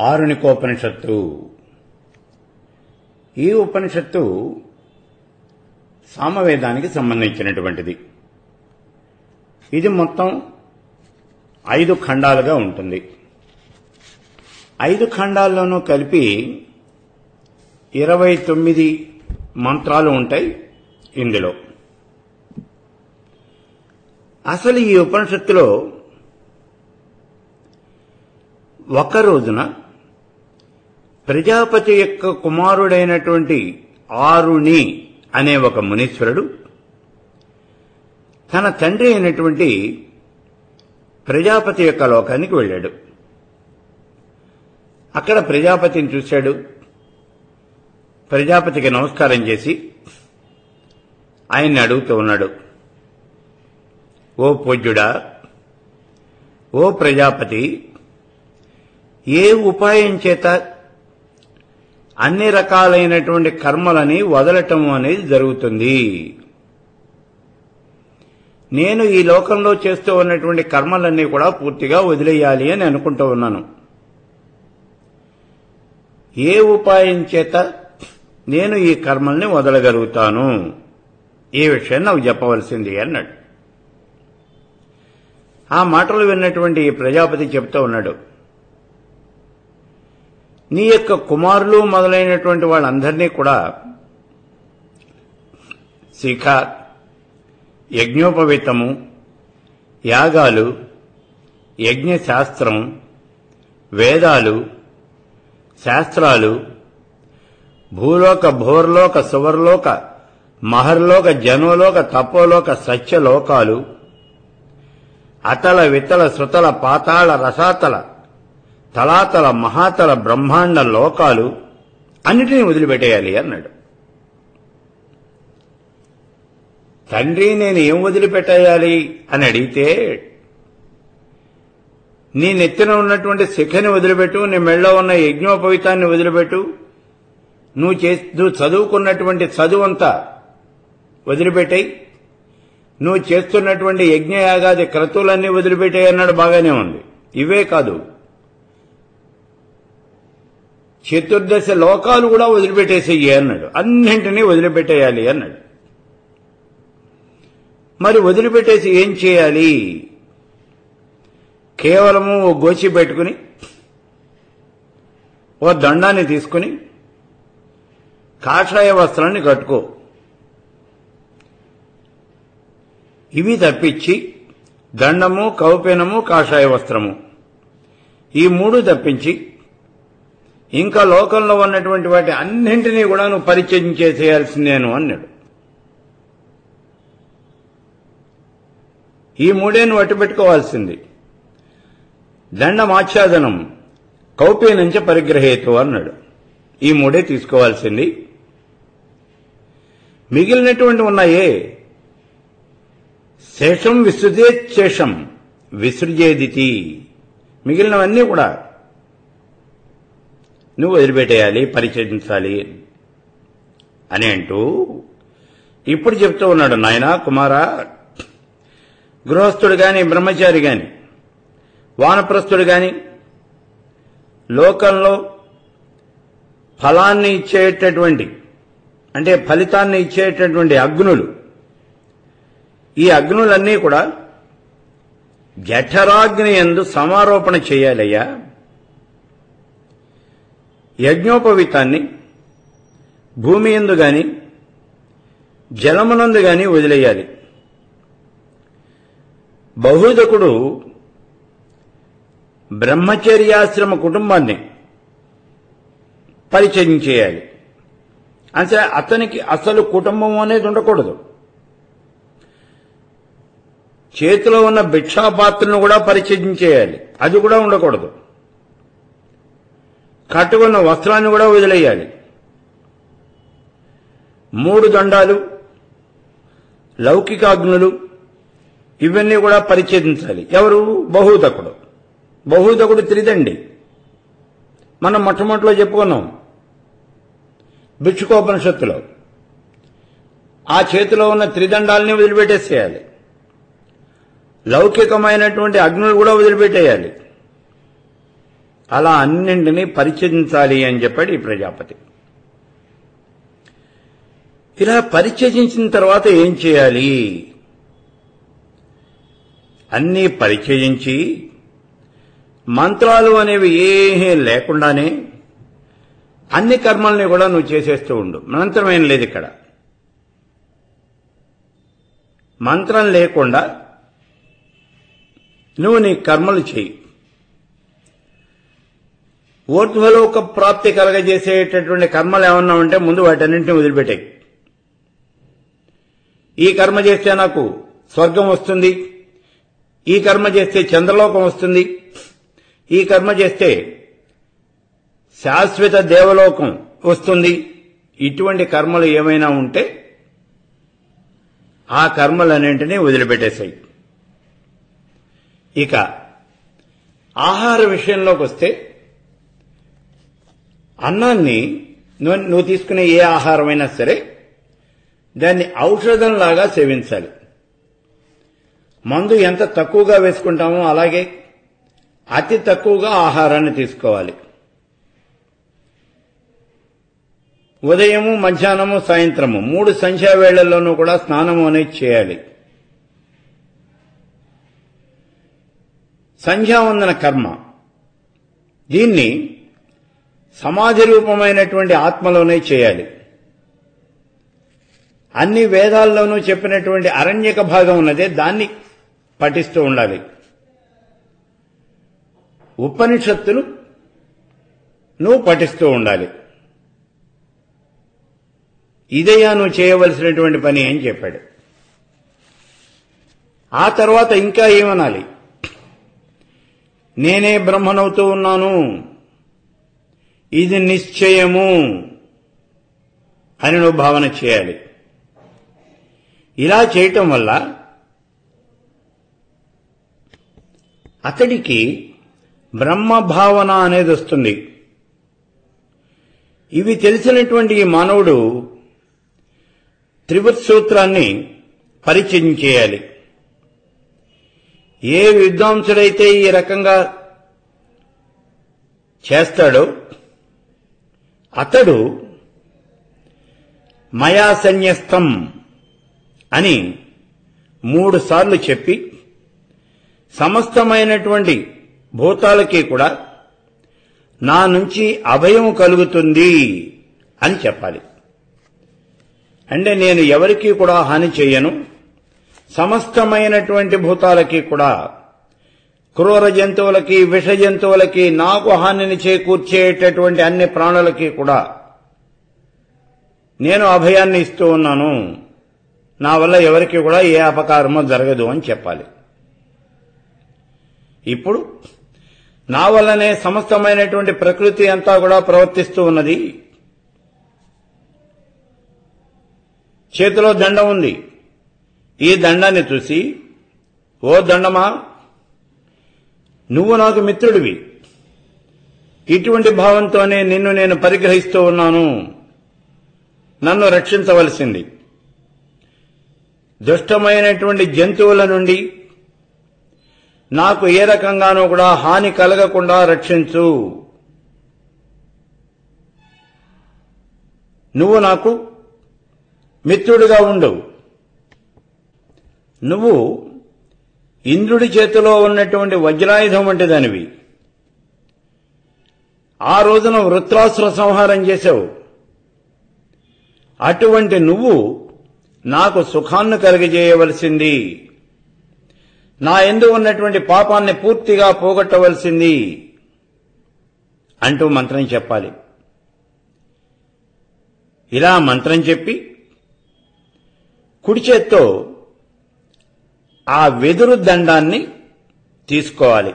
ఆరుణికోపనిషత్తు ఈ ఉపనిషత్తు సామవేదానికి సంబంధించినటువంటిది ఇది మొత్తం ఐదు ఖండాలుగా ఉంటుంది ఐదు ఖండాల్లోనూ కలిపి ఇరవై తొమ్మిది మంత్రాలు ఉంటాయి ఇందులో అసలు ఈ ఉపనిషత్తులో ఒక రోజున ప్రజాపతి యొక్క కుమారుడైనటువంటి ఆరుణి అనే ఒక మునీశ్వరుడు తన తండ్రి అయినటువంటి ప్రజాపతి యొక్క లోకానికి వెళ్ళాడు అక్కడ ప్రజాపతిని చూశాడు ప్రజాపతికి నమస్కారం చేసి ఆయన్ని అడుగుతూ ఉన్నాడు ఓ పూజ్యుడా ఓ ప్రజాపతి ఏ ఉపాయం చేత అన్ని రకాలైనటువంటి కర్మలని వదలటం అనేది జరుగుతుంది నేను ఈ లోకంలో చేస్తూ ఉన్నటువంటి కర్మలన్నీ కూడా పూర్తిగా వదిలేయాలి అని అనుకుంటూ ఉన్నాను ఏ ఉపాయం చేత నేను ఈ కర్మల్ని వదలగలుగుతాను ఈ విషయం నాకు చెప్పవలసింది అన్నాడు ఆ మాటలు విన్నటువంటి ఈ ప్రజాపతి చెప్తూ ఉన్నాడు నీ యొక్క కుమారులు మొదలైనటువంటి వాళ్ళందరినీ కూడా శిఖ యజ్ఞోపవీతము యాగాలు యజ్ఞశాస్త్రం వేదాలు శాస్త్రాలు భూలోక భూర్లోక సువర్లోక మహర్లోక జనోలోక తపోలోక సత్యలోకాలు అతల వితల శృతల పాతాళ రసాతల తలాతల మహాతల బ్రహ్మాండ లోకాలు అన్నిటినీ వదిలిపెట్టేయాలి అన్నాడు తండ్రి నేను ఏం వదిలిపెట్టేయాలి అని అడిగితే నీ నెత్తిన ఉన్నటువంటి శిఖని వదిలిపెట్టు నీ మెళ్ళో ఉన్న యజ్ఞోపవితాన్ని వదిలిపెట్టు నువ్వు చే నువ్వు చదువుకున్నటువంటి చదువంతా వదిలిపెట్టాయి నువ్వు చేస్తున్నటువంటి యజ్ఞయాగాది క్రతువులన్నీ వదిలిపెట్టాయి అన్నాడు బాగానే ఉంది ఇవే కాదు చతుర్దశ లోకాలు కూడా వదిలిపెట్టేసేయి అన్నాడు అన్నింటినీ వదిలిపెట్టేయాలి అన్నాడు మరి వదిలిపెట్టేసి ఏం చేయాలి కేవలము ఓ గోచి పెట్టుకుని ఓ దండాన్ని తీసుకుని కాషాయ వస్త్రాన్ని కట్టుకో ఇవి తప్పించి దండము కౌపెనము కాషాయ వస్త్రము ఈ మూడు తప్పించి ఇంకా లోకంలో ఉన్నటువంటి వాటి అన్నింటినీ కూడా నువ్వు పరిచయం చేసేయాల్సిందేను అన్నాడు ఈ మూడే నువ్వు అట్టు పెట్టుకోవాల్సింది దండమాచ్ఛాదనం కౌపీనంచ పరిగ్రహేతు అన్నాడు ఈ మూడే తీసుకోవాల్సింది మిగిలినటువంటి ఉన్నాయే శేషం విసృజేశేషం విసృజేదితి మిగిలినవన్నీ కూడా నువ్వు వదిలిపెట్టేయాలి పరిచయించాలి అని అంటూ ఇప్పుడు చెప్తూ ఉన్నాడు నాయన కుమారా గృహస్థుడు గాని బ్రహ్మచారి గాని వానప్రస్థుడు గాని లోకంలో ఫలాన్ని ఇచ్చేటటువంటి అంటే ఫలితాన్ని ఇచ్చేటటువంటి అగ్నులు ఈ అగ్నులన్నీ కూడా జఠరాగ్ని ఎందు సమారోపణ చేయాలయ్యా యజ్ఞోపవితాన్ని భూమి ఎందు గాని జలమునందు గాని వదిలేయాలి బహుదకుడు బ్రహ్మచర్యాశ్రమ కుటుంబాన్ని పరిచయం చేయాలి అంటే అతనికి అసలు కుటుంబం అనేది ఉండకూడదు చేతిలో ఉన్న భిక్షాపాత్రను కూడా పరిచయం చేయాలి అది కూడా ఉండకూడదు కట్టుకున్న వస్త్రాన్ని కూడా వదిలేయాలి మూడు దండాలు లౌకికాగ్నులు ఇవన్నీ కూడా పరిచ్ఛేదించాలి ఎవరు బహుదకుడు బహుదకుడు త్రిదండి మనం మొట్టమొదటిలో చెప్పుకున్నాం భిక్షుకోపనిషత్తులో ఆ చేతిలో ఉన్న త్రిదండాలని వదిలిపెట్టేసేయాలి లౌకికమైనటువంటి అగ్నులు కూడా వదిలిపెట్టేయాలి అలా అన్నింటినీ పరిచయించాలి అని చెప్పాడు ఈ ప్రజాపతి ఇలా పరిచయించిన తర్వాత ఏం చేయాలి అన్నీ పరిచయించి మంత్రాలు అనేవి ఏమీ లేకుండానే అన్ని కర్మల్ని కూడా నువ్వు చేసేస్తూ ఉండు మంత్రమేం లేదు ఇక్కడ మంత్రం లేకుండా నువ్వు నీ కర్మలు చేయి ఊర్ధ్వలోక ప్రాప్తి కలగజేసేటటువంటి కర్మలు ఏమన్నా ఉంటే ముందు వాటన్నింటినీ వదిలిపెట్టాయి ఈ కర్మ చేస్తే నాకు స్వర్గం వస్తుంది ఈ కర్మ చేస్తే చంద్రలోకం వస్తుంది ఈ కర్మ చేస్తే శాశ్వత దేవలోకం వస్తుంది ఇటువంటి కర్మలు ఏమైనా ఉంటే ఆ కర్మలన్నింటినీ వదిలిపెట్టేశాయి ఇక ఆహార విషయంలోకి వస్తే అన్నాన్ని నువ్వు నువ్వు తీసుకునే ఏ ఆహారమైనా సరే దాన్ని ఔషధంలాగా సేవించాలి మందు ఎంత తక్కువగా వేసుకుంటామో అలాగే అతి తక్కువగా ఆహారాన్ని తీసుకోవాలి ఉదయము మధ్యాహ్నము సాయంత్రము మూడు సంధ్యా వేళల్లోనూ కూడా స్నానము అనేది చేయాలి సంధ్యావందన కర్మ దీన్ని సమాధి రూపమైనటువంటి ఆత్మలోనే చేయాలి అన్ని వేదాల్లోనూ చెప్పినటువంటి అరణ్యక భాగం ఉన్నదే దాన్ని పఠిస్తూ ఉండాలి ఉపనిషత్తులు నువ్వు పఠిస్తూ ఉండాలి ఇదయ్యా నువ్వు చేయవలసినటువంటి పని అని చెప్పాడు ఆ తర్వాత ఇంకా ఏమనాలి నేనే బ్రహ్మనవుతూ ఉన్నాను ఇది నిశ్చయము అని నువ్వు భావన చేయాలి ఇలా చేయటం వల్ల అతడికి బ్రహ్మ భావన అనేది వస్తుంది ఇవి తెలిసినటువంటి ఈ మానవుడు త్రివత్ సూత్రాన్ని పరిచయం చేయాలి ఏ విద్వాంసుడైతే ఈ రకంగా చేస్తాడో అతడు మయా సన్యస్తం అని మూడు సార్లు చెప్పి సమస్తమైనటువంటి భూతాలకి కూడా నా నుంచి అభయం కలుగుతుంది అని చెప్పాలి అంటే నేను ఎవరికీ కూడా హాని చేయను సమస్తమైనటువంటి భూతాలకి కూడా క్రూర జంతువులకి విష జంతువులకి నాకు హానిని చేకూర్చేటటువంటి అన్ని ప్రాణులకి కూడా నేను అభయాన్ని ఇస్తూ ఉన్నాను నా వల్ల ఎవరికి కూడా ఏ అపకారమో జరగదు అని చెప్పాలి ఇప్పుడు నా వల్లనే సమస్తమైనటువంటి ప్రకృతి అంతా కూడా ప్రవర్తిస్తూ ఉన్నది చేతిలో దండం ఉంది ఈ దండాన్ని చూసి ఓ దండమా నువ్వు నాకు మిత్రుడివి ఇటువంటి భావంతోనే నిన్ను నేను పరిగ్రహిస్తూ ఉన్నాను నన్ను రక్షించవలసింది దుష్టమైనటువంటి జంతువుల నుండి నాకు ఏ రకంగానూ కూడా హాని కలగకుండా రక్షించు నువ్వు నాకు మిత్రుడిగా ఉండు నువ్వు ఇంద్రుడి చేతిలో ఉన్నటువంటి వజ్రాయుధం వంటి దానివి ఆ రోజున వృత్రాసుర సంహారం చేశావు అటువంటి నువ్వు నాకు సుఖాన్ని కలిగజేయవలసింది నా ఎందు ఉన్నటువంటి పాపాన్ని పూర్తిగా పోగొట్టవలసింది అంటూ మంత్రం చెప్పాలి ఇలా మంత్రం చెప్పి కుడి చేత్తో ఆ వెదురు దండాన్ని తీసుకోవాలి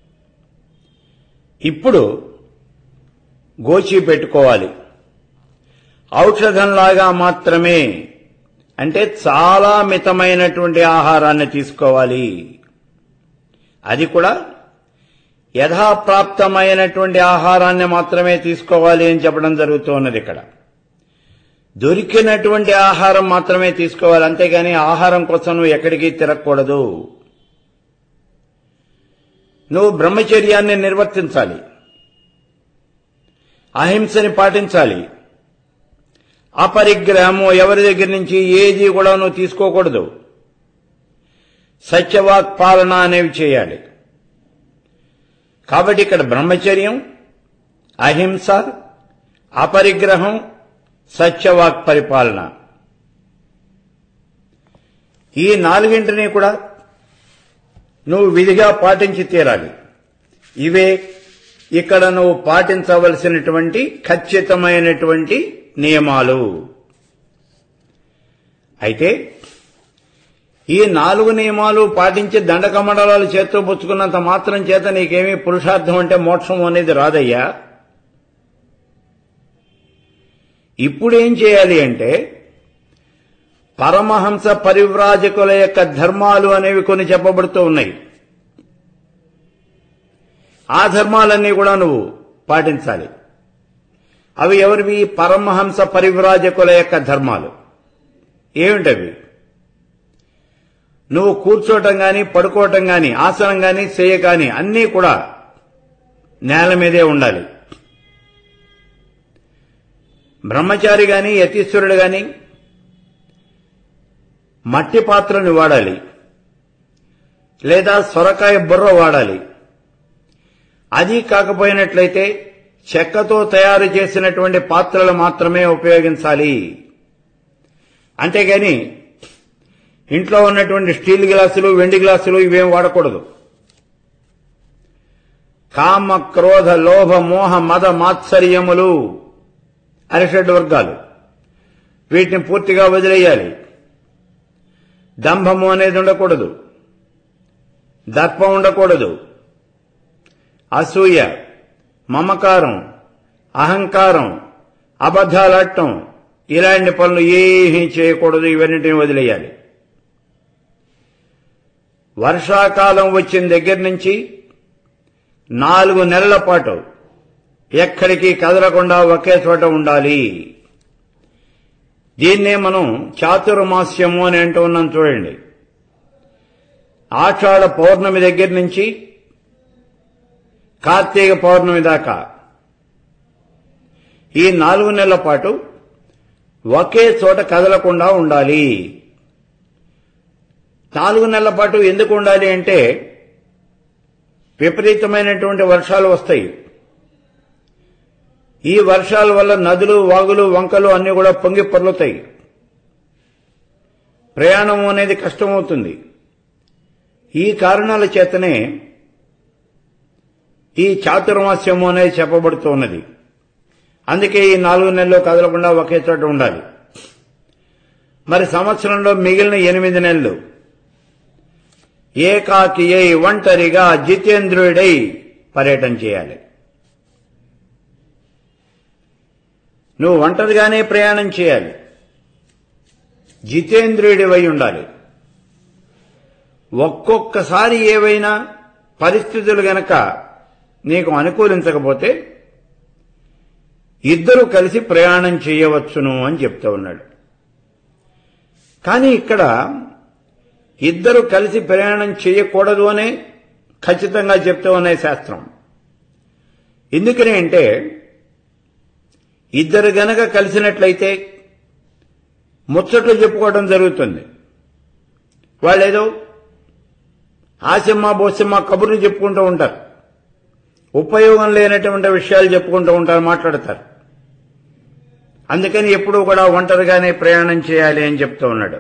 ఇప్పుడు గోచి పెట్టుకోవాలి ఔషధంలాగా మాత్రమే అంటే చాలా మితమైనటువంటి ఆహారాన్ని తీసుకోవాలి అది కూడా యథాప్రాప్తమైనటువంటి ఆహారాన్ని మాత్రమే తీసుకోవాలి అని చెప్పడం జరుగుతున్నది ఇక్కడ దొరికినటువంటి ఆహారం మాత్రమే తీసుకోవాలి అంతేగాని ఆహారం కోసం నువ్వు ఎక్కడికి తిరగకూడదు నువ్వు బ్రహ్మచర్యాన్ని నిర్వర్తించాలి అహింసని పాటించాలి అపరిగ్రహము ఎవరి దగ్గర నుంచి ఏది కూడా నువ్వు తీసుకోకూడదు సత్యవాక్ పాలన అనేవి చేయాలి కాబట్టి ఇక్కడ బ్రహ్మచర్యం అహింస అపరిగ్రహం సత్యవాక్ పరిపాలన ఈ నాలుగింటిని కూడా నువ్వు విధిగా పాటించి తీరాలి ఇవే ఇక్కడ నువ్వు పాటించవలసినటువంటి ఖచ్చితమైనటువంటి నియమాలు అయితే ఈ నాలుగు నియమాలు పాటించి దండకమండలాలు చేత్తో పుచ్చుకున్నంత మాత్రం చేత నీకేమీ పురుషార్థం అంటే మోక్షం అనేది రాదయ్యా ఇప్పుడేం చేయాలి అంటే పరమహంస పరివ్రాజకుల యొక్క ధర్మాలు అనేవి కొన్ని చెప్పబడుతూ ఉన్నాయి ఆ ధర్మాలన్నీ కూడా నువ్వు పాటించాలి అవి ఎవరివి పరమహంస పరివ్రాజకుల యొక్క ధర్మాలు ఏమిటవి నువ్వు కూర్చోవటం గాని పడుకోవటం గాని ఆసనం గాని చేయ గాని అన్నీ కూడా నేల మీదే ఉండాలి బ్రహ్మచారి గాని యతీశ్వరుడు గాని మట్టి పాత్రని వాడాలి లేదా సొరకాయ బుర్ర వాడాలి అది కాకపోయినట్లయితే చెక్కతో తయారు చేసినటువంటి పాత్రలు మాత్రమే ఉపయోగించాలి అంతేగాని ఇంట్లో ఉన్నటువంటి స్టీల్ గ్లాసులు వెండి గ్లాసులు ఇవేం వాడకూడదు కామ క్రోధ లోభ మోహ మద మాత్సర్యములు అరిషడ్ వర్గాలు వీటిని పూర్తిగా వదిలేయాలి దంభము అనేది ఉండకూడదు దర్పం ఉండకూడదు అసూయ మమకారం అహంకారం అబద్ధాలాడటం ఇలాంటి పనులు ఏమీ చేయకూడదు ఇవన్నిటిని వదిలేయాలి వర్షాకాలం వచ్చిన దగ్గర నుంచి నాలుగు నెలల పాటు ఎక్కడికి కదలకుండా ఒకే చోట ఉండాలి దీన్నే మనం చాతుర్మాస్యము అని అంటూ ఉన్నాం చూడండి ఆషాఢ పౌర్ణమి దగ్గర నుంచి కార్తీక పౌర్ణమి దాకా ఈ నాలుగు నెలల పాటు ఒకే చోట కదలకుండా ఉండాలి నాలుగు నెలల పాటు ఎందుకు ఉండాలి అంటే విపరీతమైనటువంటి వర్షాలు వస్తాయి ఈ వర్షాల వల్ల నదులు వాగులు వంకలు అన్ని కూడా పొంగి పొర్లుతాయి ప్రయాణం అనేది కష్టమవుతుంది ఈ కారణాల చేతనే ఈ చాతుర్మాస్యము అనేది చెప్పబడుతూ ఉన్నది అందుకే ఈ నాలుగు నెలలు కదలకుండా ఒకే చోట ఉండాలి మరి సంవత్సరంలో మిగిలిన ఎనిమిది నెలలు ఏకాకి అయి ఒంటరిగా జితేంద్రుడై పర్యటన చేయాలి నువ్వు ఒంటరిగానే ప్రయాణం చేయాలి జితేంద్రియుడివై ఉండాలి ఒక్కొక్కసారి ఏవైనా పరిస్థితులు గనక నీకు అనుకూలించకపోతే ఇద్దరు కలిసి ప్రయాణం చేయవచ్చును అని చెప్తూ ఉన్నాడు కానీ ఇక్కడ ఇద్దరు కలిసి ప్రయాణం చేయకూడదు అనే ఖచ్చితంగా చెప్తూ ఉన్నాయి శాస్త్రం ఎందుకని అంటే ఇద్దరు గనక కలిసినట్లయితే ముచ్చట్లు చెప్పుకోవడం జరుగుతుంది వాళ్ళేదో ఆసిమ్మ బోసిమ్మ కబుర్లు చెప్పుకుంటూ ఉంటారు ఉపయోగం లేనటువంటి విషయాలు చెప్పుకుంటూ ఉంటారు మాట్లాడతారు అందుకని ఎప్పుడూ కూడా ఒంటరిగానే ప్రయాణం చేయాలి అని చెప్తూ ఉన్నాడు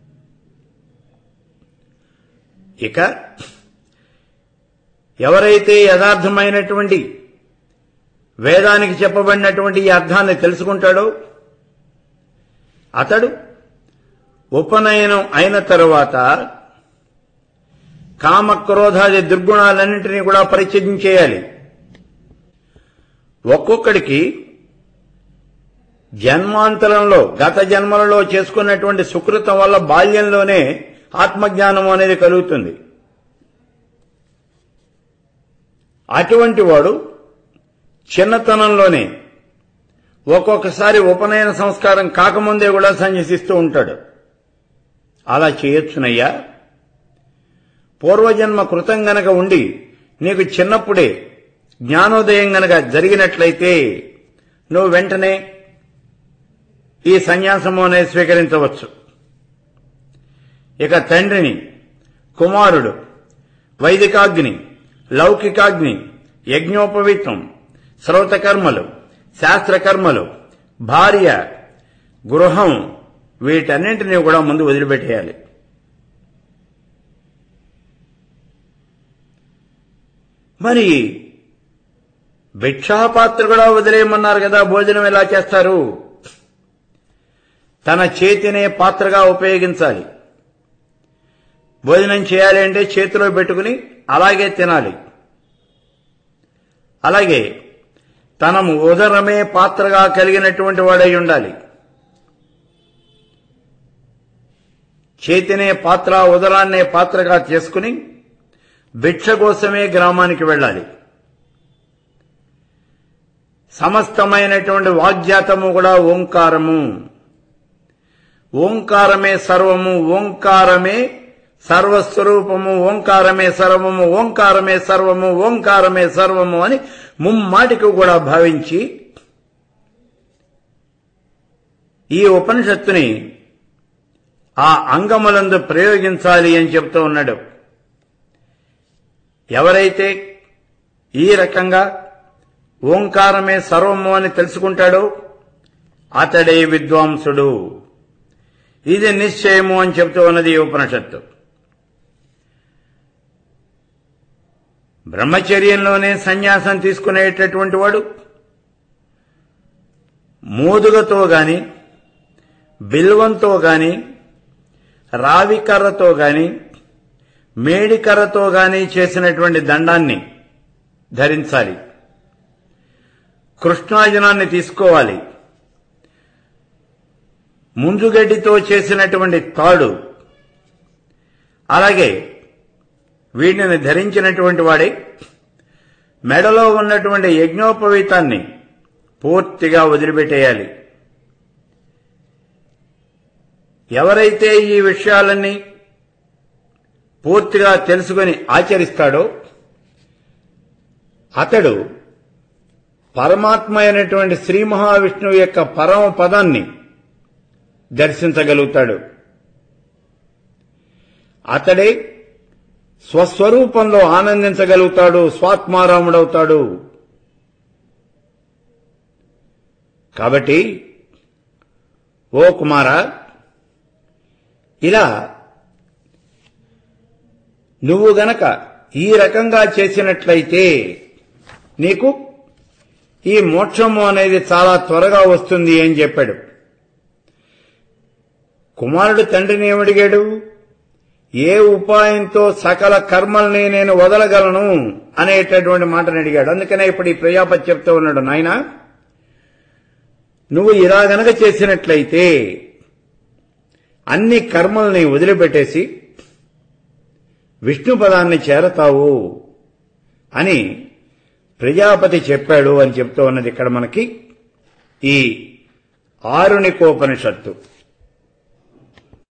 ఇక ఎవరైతే యథార్థమైనటువంటి వేదానికి చెప్పబడినటువంటి ఈ అర్థాన్ని తెలుసుకుంటాడో అతడు ఉపనయనం అయిన తరువాత కామక్రోధాది దుర్గుణాలన్నింటినీ కూడా పరిచయం చేయాలి ఒక్కొక్కడికి జన్మాంతరంలో గత జన్మలలో చేసుకున్నటువంటి సుకృతం వల్ల బాల్యంలోనే ఆత్మజ్ఞానం అనేది కలుగుతుంది అటువంటి వాడు చిన్నతనంలోనే ఒక్కొక్కసారి ఉపనయన సంస్కారం కాకముందే కూడా సన్యసిస్తూ ఉంటాడు అలా చేయొచ్చునయ్యా పూర్వజన్మ కృతం గనక ఉండి నీకు చిన్నప్పుడే జ్ఞానోదయం గనక జరిగినట్లయితే నువ్వు వెంటనే ఈ సన్యాసము అనేది స్వీకరించవచ్చు ఇక తండ్రిని కుమారుడు వైదికాగ్ని లౌకికాగ్ని యజ్ఞోపవీతం శ్రౌతకర్మలు శాస్త్రకర్మలు భార్య గృహం వీటన్నింటినీ కూడా ముందు వదిలిపెట్టేయాలి మరి భిక్షాపాత్ర కూడా వదిలేయమన్నారు కదా భోజనం ఎలా చేస్తారు తన చేతినే పాత్రగా ఉపయోగించాలి భోజనం చేయాలి అంటే చేతిలో పెట్టుకుని అలాగే తినాలి అలాగే తన ఉదరమే పాత్రగా కలిగినటువంటి వాడై ఉండాలి చేతినే పాత్ర ఉదరాన్నే పాత్రగా చేసుకుని భిక్ష కోసమే గ్రామానికి వెళ్ళాలి సమస్తమైనటువంటి వాగ్జాతము కూడా ఓంకారము ఓంకారమే సర్వము ఓంకారమే సర్వస్వరూపము ఓంకారమే సర్వము ఓంకారమే సర్వము ఓంకారమే సర్వము అని ముమ్మాటికి కూడా భావించి ఈ ఉపనిషత్తుని ఆ అంగములందు ప్రయోగించాలి అని చెప్తూ ఉన్నాడు ఎవరైతే ఈ రకంగా ఓంకారమే సర్వము అని తెలుసుకుంటాడో అతడే విద్వాంసుడు ఇది నిశ్చయము అని చెప్తూ ఉన్నది ఈ ఉపనిషత్తు బ్రహ్మచర్యంలోనే సన్యాసం తీసుకునేటటువంటి వాడు మోదుగతో గాని బిల్వంతో గాని రావికర్రతో గాని మేడికర్రతో గాని చేసినటువంటి దండాన్ని ధరించాలి కృష్ణాజనాన్ని తీసుకోవాలి ముంజుగడ్డితో చేసినటువంటి తాడు అలాగే వీటిని ధరించినటువంటి వాడే మెడలో ఉన్నటువంటి యజ్ఞోపవీతాన్ని పూర్తిగా వదిలిపెట్టేయాలి ఎవరైతే ఈ విషయాలన్నీ పూర్తిగా తెలుసుకొని ఆచరిస్తాడో అతడు పరమాత్మ అయినటువంటి శ్రీ మహావిష్ణువు యొక్క పరమ పదాన్ని దర్శించగలుగుతాడు అతడే స్వస్వరూపంలో ఆనందించగలుగుతాడు స్వాత్మారాముడవుతాడు కాబట్టి ఓ కుమార ఇలా నువ్వు గనక ఈ రకంగా చేసినట్లయితే నీకు ఈ మోక్షము అనేది చాలా త్వరగా వస్తుంది అని చెప్పాడు కుమారుడు తండ్రిని ఏమడిగాడు ఏ ఉపాయంతో సకల కర్మల్ని నేను వదలగలను అనేటటువంటి మాటను అడిగాడు అందుకనే ఇప్పుడు ఈ ప్రజాపతి చెప్తూ ఉన్నాడు నాయన నువ్వు ఇలా గనక చేసినట్లయితే అన్ని కర్మల్ని వదిలిపెట్టేసి విష్ణు పదాన్ని చేరతావు అని ప్రజాపతి చెప్పాడు అని చెప్తూ ఉన్నది ఇక్కడ మనకి ఈ ఆరునికోపనిషత్తు